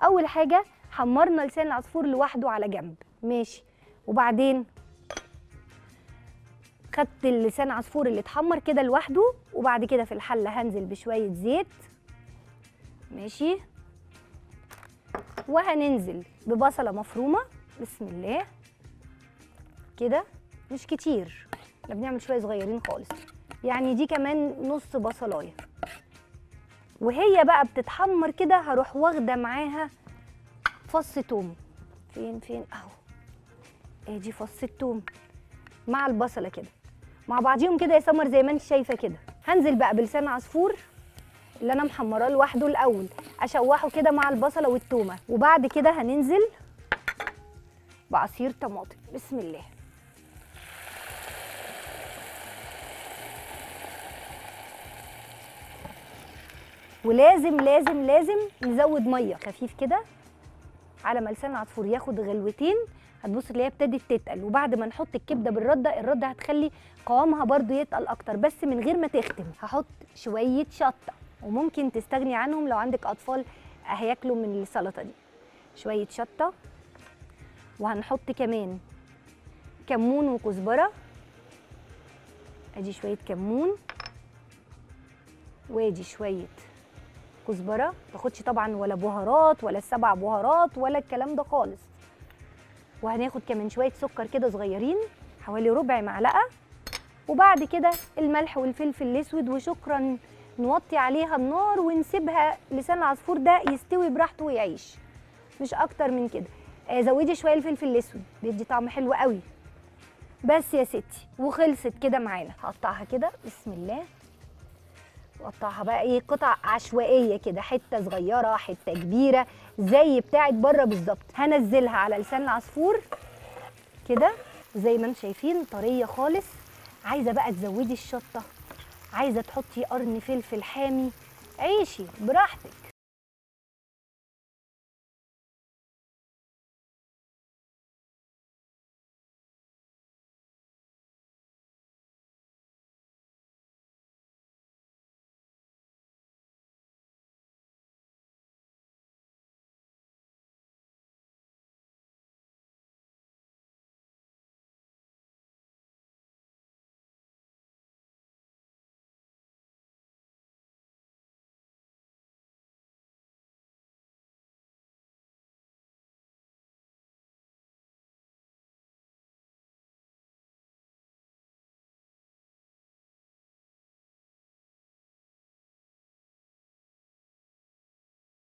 اول حاجه حمرنا لسان العصفور لوحده على جنب ماشي وبعدين خدت اللسان عصفور اللي اتحمر كده لوحده وبعد كده في الحله هنزل بشويه زيت ماشي وهننزل ببصله مفرومه بسم الله كده مش كتير احنا بنعمل شويه صغيرين خالص يعني دي كمان نص بصلايه وهي بقى بتتحمر كده هروح واخده معاها فص توم فين فين اهو ادي فص التوم مع البصله كده مع بعضيهم كده يا سمر زي ما انت شايفه كده هنزل بقى بلسان عصفور اللي انا محمراه لوحده الاول اشوحه كده مع البصله والتومه وبعد كده هننزل بعصير طماطم بسم الله ولازم لازم لازم نزود ميه خفيف كده على ما لسان العصفور ياخد غلوتين هتبص تلاقيها ابتدت تتقل وبعد ما نحط الكبده بالرده الرده هتخلي قوامها برضو يتقل اكتر بس من غير ما تختم هحط شويه شطه وممكن تستغني عنهم لو عندك اطفال هياكلوا من السلطه دي شويه شطه وهنحط كمان كمون وكزبره ادي شويه كمون وادي شويه كزبره تاخدش طبعا ولا بهارات ولا السبع بهارات ولا الكلام ده خالص وهناخد كمان شويه سكر كده صغيرين حوالي ربع معلقه وبعد كده الملح والفلفل الاسود وشكرا نوطي عليها النار ونسيبها لسان العصفور ده يستوي براحته ويعيش مش اكتر من كده آه زودي شويه الفلفل الاسود بيدي طعم حلو قوي بس يا ستي وخلصت كده معانا هقطعها كده بسم الله وقطعها بقى ايه قطع عشوائيه كده حته صغيره حته كبيره زي بتاعت بره بالظبط هنزلها على لسان العصفور كده زي ما انتم شايفين طريه خالص عايزه بقى تزودي الشطه عايزه تحطي قرن فلفل حامي عيشي براحتك